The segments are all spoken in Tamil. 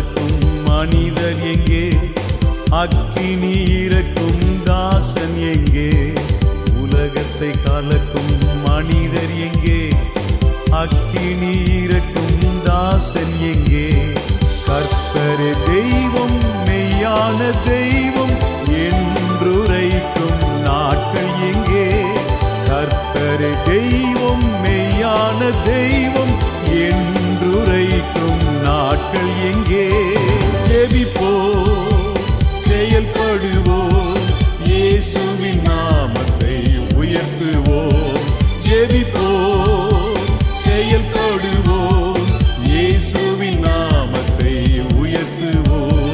கலக்கும் மனிதர் எங்கே அக்கினி இறக்கும் தாசன் எங்கே உலகத்தை கலக்கும் மனிதர் எங்கே அக்கினி இறக்கும் தாசன் எங்கே கர்த்தரே தெய்வம் மெய்யான தெய்வம் என்றுரைக்கும் நாட்கள் எங்கே கர்த்தரே தெய்வம் மெய்யான தெய்வம் என்றுரைக்கும் நாட்கள் எங்கே ஜெபிப்போ செயல்படுவோம் இயேசுவின் நாமத்தை உயர்த்துவோம் ஜெபிப்போம் செயல்படுவோம் இயேசுவின் நாமத்தை உயர்த்துவோம்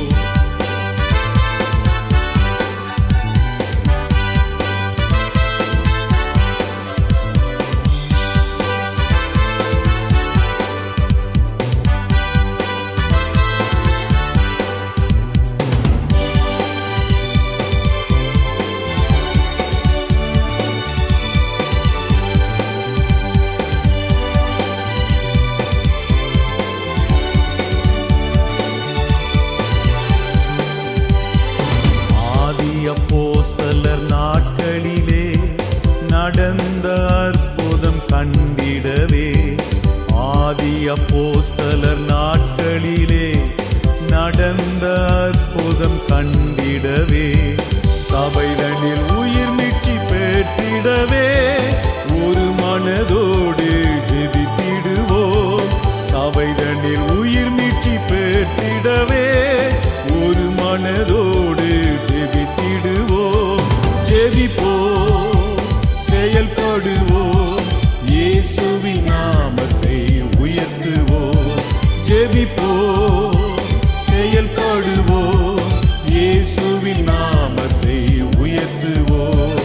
ஆதி அப்போஸ்தலர் நாட்களிலே நடந்த அற்புதம் கண்டிடவே ஆதி அப்போஸ்தலர் நாட்களிலே நடந்த அற்புதம் கண்டிடவே சபைதனில் உயிர் மீட்சி பெற்றிடவே ஒரு மனதோடு ஜெபித்திடுவோம் சபைதனில் உயிர் மீட்சி பெற்றிடவே ஒரு மனதோடு ஜெபித்திடுவோம் ஜெபிப்போம் செயல்படுவோம் இயேசுவின் நாமத்தை உயர்த்துவோம் ஜெபிப்போம் செயல்படுவோம் இயேசுவின் நாமத்தை உயர்த்துவோம்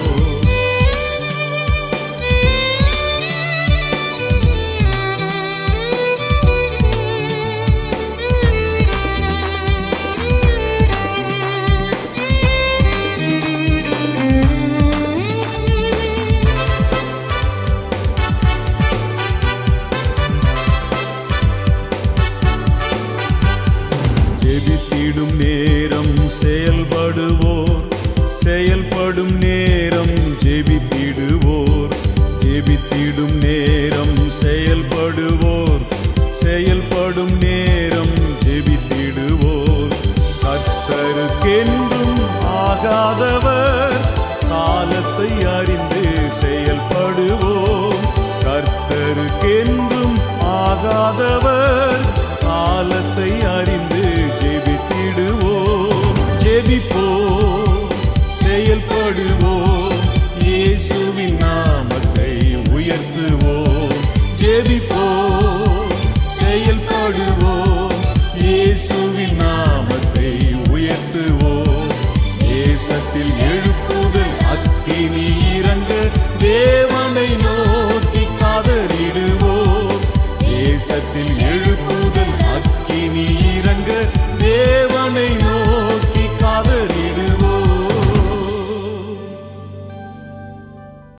ஜெபித்திடும் நேரம் செயல்படுவோர் செயல்படும் நேரம் ஜெபித்திடுவோர் ஜெபித்திடும் நேரம் செயல்படுவோர் செயல்படும் நேரம் ஜெபித்திடுவோர் கர்த்தருக்கென்றும் ஆகாதவர் காலத்தை அறிந்து செயல்படுவோம் கர்த்தருக்கென்றும் ஆகாதவர் காலத்தை அறிந்து ஜெபித்திடுவோம் ஜெபிப்போம் செயல்படுவோம் இயேசுவின் நாமத்தை உயர்த்துவோம் ஜெபிப்போம் செயல்படுவோம் இயேசுவின் நாமத்தை உயர்த்துவோம் தேசத்தில் எழுப்புதல் அக்கினி இறங்க தேவனை நோக்கி காதலிடுவோம் தேசத்தில் எழுப்புதல் அக்கினி இறங்க தேவ